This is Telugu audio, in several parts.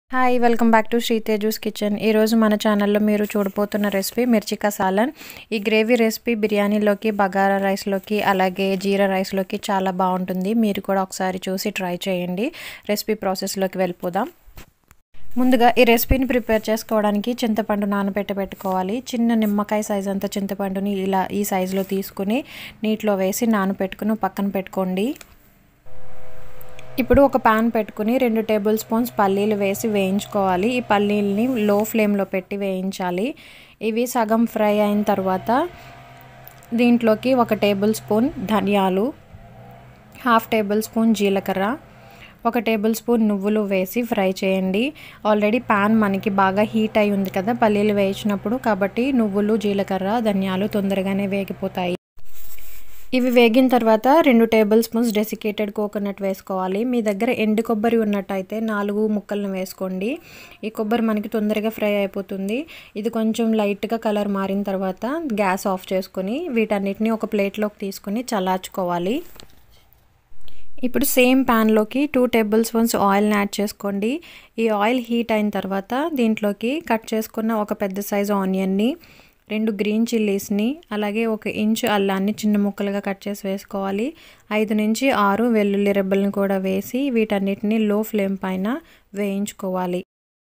hi welcome back to Sri Teju's kitchen ఈరోజు మన ఛానల్లో మీరు చూడబోతున్న రెసిపీ మిర్చికా సాలన్ ఈ గ్రేవీ రెసిపీ బిర్యానీలోకి బగారా రైస్లోకి అలాగే జీరా రైస్లోకి చాలా బాగుంటుంది మీరు కూడా ఒకసారి చూసి ట్రై చేయండి రెసిపీ ప్రాసెస్లోకి వెళ్ళిపోదాం ముందుగా ఈ రెసిపీని ప్రిపేర్ చేసుకోవడానికి చింతపండు నానబెట్టి పెట్టుకోవాలి చిన్న నిమ్మకాయ సైజ్ అంత చింతపండుని ఇలా ఈ సైజులో తీసుకుని నీటిలో వేసి నానబెట్టుకుని పక్కన పెట్టుకోండి ఇప్పుడు ఒక పాన్ పెట్టుకుని రెండు టేబుల్ స్పూన్స్ పల్లీలు వేసి వేయించుకోవాలి ఈ పల్లీలని లో ఫ్లేమ్లో పెట్టి వేయించాలి ఇవి సగం ఫ్రై అయిన తర్వాత దీంట్లోకి ఒక టేబుల్ స్పూన్ ధనియాలు హాఫ్ టేబుల్ స్పూన్ జీలకర్ర ఒక టేబుల్ స్పూన్ నువ్వులు వేసి ఫ్రై చేయండి ఆల్రెడీ పాన్ మనకి బాగా హీట్ అయి ఉంది కదా పల్లీలు వేయించినప్పుడు కాబట్టి నువ్వులు జీలకర్ర ధనియాలు తొందరగానే వేగిపోతాయి ఇవి వేగిన తర్వాత రెండు టేబుల్ స్పూన్స్ డెసికేటెడ్ కోకోనట్ వేసుకోవాలి మీ దగ్గర ఎండు కొబ్బరి ఉన్నట్టయితే నాలుగు ముక్కలను వేసుకోండి ఈ కొబ్బరి మనకి తొందరగా ఫ్రై అయిపోతుంది ఇది కొంచెం లైట్గా కలర్ మారిన తర్వాత గ్యాస్ ఆఫ్ చేసుకొని వీటన్నిటిని ఒక ప్లేట్లోకి తీసుకొని చల్లార్చుకోవాలి ఇప్పుడు సేమ్ ప్యాన్లోకి టూ టేబుల్ స్పూన్స్ ఆయిల్ని యాడ్ చేసుకోండి ఈ ఆయిల్ హీట్ అయిన తర్వాత దీంట్లోకి కట్ చేసుకున్న ఒక పెద్ద సైజు ఆనియన్ని రెండు గ్రీన్ చిల్లీస్ని అలాగే ఒక ఇంచు అల్లాన్ని చిన్న ముక్కలుగా కట్ చేసి వేసుకోవాలి ఐదు నుంచి ఆరు వెల్లుల్లి రెబ్బలను కూడా వేసి వీటన్నిటిని లో ఫ్లేమ్ పైన వేయించుకోవాలి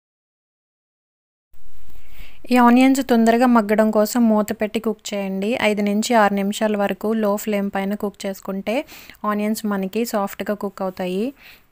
ఈ ఆనియన్స్ తొందరగా మగ్గడం కోసం మూత పెట్టి కుక్ చేయండి ఐదు నుంచి ఆరు నిమిషాల వరకు లో ఫ్లేమ్ పైన కుక్ చేసుకుంటే ఆనియన్స్ మనకి సాఫ్ట్గా కుక్ అవుతాయి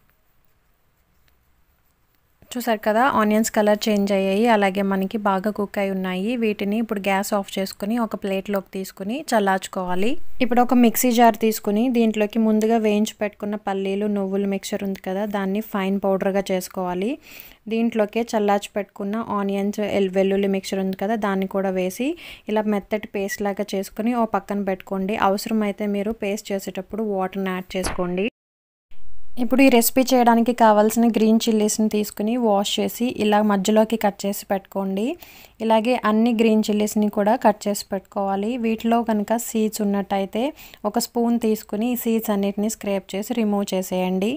చూసారు కదా ఆనియన్స్ కలర్ చేంజ్ అయ్యాయి అలాగే మనకి బాగా కుక్ అయి ఉన్నాయి వీటిని ఇప్పుడు గ్యాస్ ఆఫ్ చేసుకుని ఒక ప్లేట్లోకి తీసుకుని చల్లార్చుకోవాలి ఇప్పుడు ఒక మిక్సీ జార్ తీసుకుని దీంట్లోకి ముందుగా వేయించి పెట్టుకున్న పల్లీలు నువ్వులు మిక్చర్ ఉంది కదా దాన్ని ఫైన్ పౌడర్గా చేసుకోవాలి దీంట్లోకే చల్లార్చి పెట్టుకున్న ఆనియన్స్ వెల్లుల్లి మిక్చర్ ఉంది కదా దాన్ని కూడా వేసి ఇలా మెత్తటి పేస్ట్ లాగా చేసుకుని ఓ పక్కన పెట్టుకోండి అవసరమైతే మీరు పేస్ట్ చేసేటప్పుడు వాటర్ని యాడ్ చేసుకోండి ఇప్పుడు ఈ రెసిపీ చేయడానికి కావాల్సిన గ్రీన్ చిల్లీస్ని తీసుకుని వాష్ చేసి ఇలా మధ్యలోకి కట్ చేసి పెట్టుకోండి ఇలాగే అన్ని గ్రీన్ చిల్లీస్ని కూడా కట్ చేసి పెట్టుకోవాలి వీటిలో కనుక సీడ్స్ ఉన్నట్టయితే ఒక స్పూన్ తీసుకుని ఈ సీడ్స్ అన్నిటిని స్క్రేప్ చేసి రిమూవ్ చేసేయండి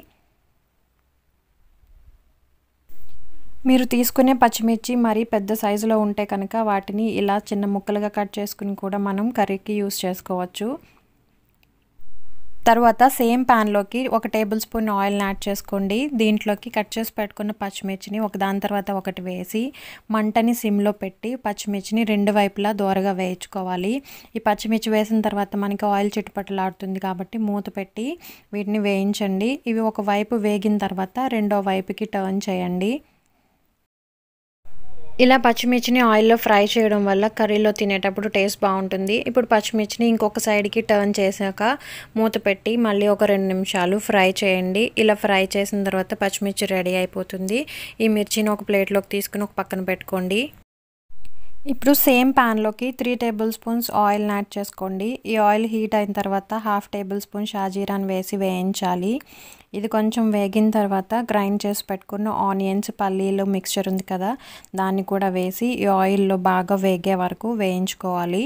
మీరు తీసుకునే పచ్చిమిర్చి మరీ పెద్ద సైజులో ఉంటే కనుక వాటిని ఇలా చిన్న ముక్కలుగా కట్ చేసుకుని కూడా మనం కర్రీకి యూస్ చేసుకోవచ్చు తర్వాత సేమ్ ప్యాన్లోకి ఒక టేబుల్ స్పూన్ ఆయిల్ని యాడ్ చేసుకోండి దీంట్లోకి కట్ చేసి పెట్టుకున్న పచ్చిమిర్చిని ఒక దాని తర్వాత ఒకటి వేసి మంటని సిమ్లో పెట్టి పచ్చిమిర్చిని రెండు వైపులా దోరగా వేయించుకోవాలి ఈ పచ్చిమిర్చి వేసిన తర్వాత మనకి ఆయిల్ చిట్టుపట్టలాడుతుంది కాబట్టి మూత పెట్టి వీటిని వేయించండి ఇవి ఒక వైపు వేగిన తర్వాత రెండో వైపుకి టర్న్ చేయండి ఇలా పచ్చిమిర్చిని ఆయిల్లో ఫ్రై చేయడం వల్ల కర్రీలో తినేటప్పుడు టేస్ట్ బాగుంటుంది ఇప్పుడు పచ్చిమిర్చిని ఇంకొక సైడ్కి టర్న్ చేశాక మూత పెట్టి మళ్ళీ ఒక రెండు నిమిషాలు ఫ్రై చేయండి ఇలా ఫ్రై చేసిన తర్వాత పచ్చిమిర్చి రెడీ అయిపోతుంది ఈ మిర్చిని ఒక ప్లేట్లోకి తీసుకుని ఒక పక్కన పెట్టుకోండి ఇప్పుడు సేమ్ ప్యాన్లోకి త్రీ టేబుల్ స్పూన్స్ ఆయిల్ని యాడ్ చేసుకోండి ఈ ఆయిల్ హీట్ అయిన తర్వాత హాఫ్ టేబుల్ స్పూన్ షాజీరాన్ వేసి వేయించాలి ఇది కొంచెం వేగిన తర్వాత గ్రైండ్ చేసి పెట్టుకున్న ఆనియన్స్ పల్లీలు మిక్చర్ ఉంది కదా దాన్ని కూడా వేసి ఈ ఆయిల్లో బాగా వేగే వరకు వేయించుకోవాలి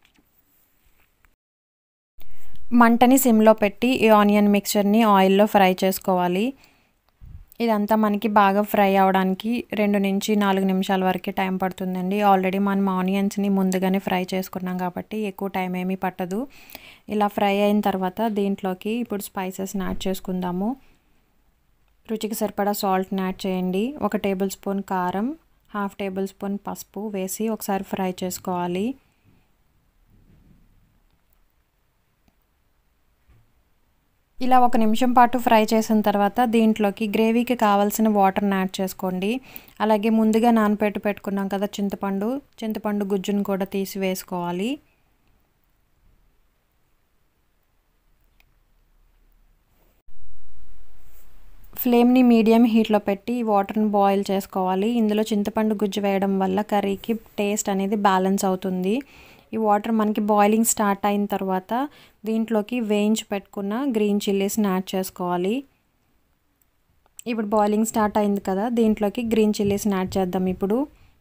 మంటని సిమ్లో పెట్టి ఈ ఆనియన్ మిక్చర్ని ఆయిల్లో ఫ్రై చేసుకోవాలి ఇదంతా మనకి బాగా ఫ్రై అవడానికి రెండు నుంచి నాలుగు నిమిషాల వరకు టైం పడుతుందండి ఆల్రెడీ మనం ఆనియన్స్ని ముందుగానే ఫ్రై చేసుకున్నాం కాబట్టి ఎక్కువ టైం ఏమీ పట్టదు ఇలా ఫ్రై అయిన తర్వాత దీంట్లోకి ఇప్పుడు స్పైసెస్ని యాడ్ చేసుకుందాము రుచికి సరిపడా సాల్ట్ని యాడ్ చేయండి ఒక టేబుల్ స్పూన్ కారం హాఫ్ టేబుల్ స్పూన్ పసుపు వేసి ఒకసారి ఫ్రై చేసుకోవాలి ఇలా ఒక నిమిషం పాటు ఫ్రై చేసిన తర్వాత దీంట్లోకి గ్రేవీకి కావాల్సిన వాటర్ని యాడ్ చేసుకోండి అలాగే ముందుగా నానపెట్టు పెట్టుకున్నాం కదా చింతపండు చింతపండు గుజ్జును కూడా తీసి వేసుకోవాలి ఫ్లేమ్ని మీడియం హీట్లో పెట్టి వాటర్ని బాయిల్ చేసుకోవాలి ఇందులో చింతపండు గుజ్జు వేయడం వల్ల కర్రీకి టేస్ట్ అనేది బ్యాలెన్స్ అవుతుంది ఈ వాటర్ మనకి బాయిలింగ్ స్టార్ట్ అయిన తర్వాత దీంట్లోకి వేయించి పెట్టుకున్న గ్రీన్ చిల్లీస్ని యాడ్ చేసుకోవాలి ఇప్పుడు బాయిలింగ్ స్టార్ట్ అయింది కదా దీంట్లోకి గ్రీన్ చిల్లీస్ని యాడ్ చేద్దాం ఇప్పుడు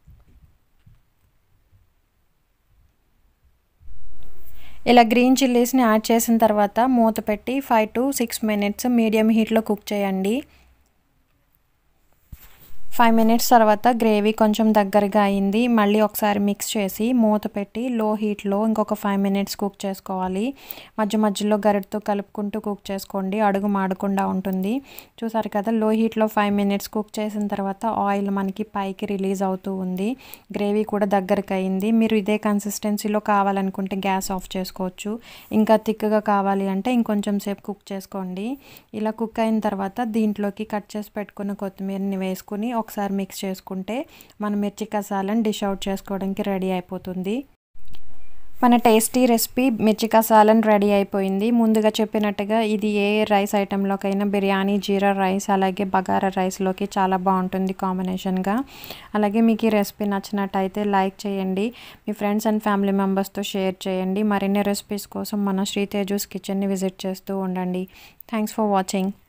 ఇలా గ్రీన్ చిల్లీస్ని యాడ్ చేసిన తర్వాత మూత పెట్టి five to six minutes medium హీట్లో కుక్ చేయండి ఫైవ్ మినిట్స్ తర్వాత గ్రేవీ కొంచెం దగ్గరగా అయింది మళ్ళీ ఒకసారి మిక్స్ చేసి మూత పెట్టి లో హీట్లో ఇంకొక ఫైవ్ మినిట్స్ కుక్ చేసుకోవాలి మధ్య మధ్యలో గరిటతో కలుపుకుంటూ కుక్ చేసుకోండి అడుగు మాడకుండా ఉంటుంది చూసారు కదా లో హీట్లో ఫైవ్ మినిట్స్ కుక్ చేసిన తర్వాత ఆయిల్ మనకి పైకి రిలీజ్ అవుతూ ఉంది గ్రేవీ కూడా దగ్గరకు అయింది మీరు ఇదే కన్సిస్టెన్సీలో కావాలనుకుంటే గ్యాస్ ఆఫ్ చేసుకోవచ్చు ఇంకా థిక్గా కావాలి అంటే ఇంకొంచెం సేపు కుక్ చేసుకోండి ఇలా కుక్ అయిన తర్వాత దీంట్లోకి కట్ చేసి పెట్టుకున్న కొత్తిమీరని వేసుకుని ఒకసారి మిక్స్ చేసుకుంటే మన మిర్చి కసాలను డిష్ అవుట్ చేసుకోవడానికి రెడీ అయిపోతుంది మన టేస్టీ రెసిపీ మిర్చి కసాలన్ రెడీ అయిపోయింది ముందుగా చెప్పినట్టుగా ఇది ఏ రైస్ ఐటెంలోకైనా బిర్యానీ జీరా రైస్ అలాగే బగారా రైస్లోకి చాలా బాగుంటుంది కాంబినేషన్గా అలాగే మీకు ఈ రెసిపీ నచ్చినట్టయితే లైక్ చేయండి మీ ఫ్రెండ్స్ అండ్ ఫ్యామిలీ మెంబర్స్తో షేర్ చేయండి మరిన్ని రెసిపీస్ కోసం మన శ్రీ తేజూస్ కిచెన్ని విజిట్ చేస్తూ ఉండండి థ్యాంక్స్ ఫర్ వాచింగ్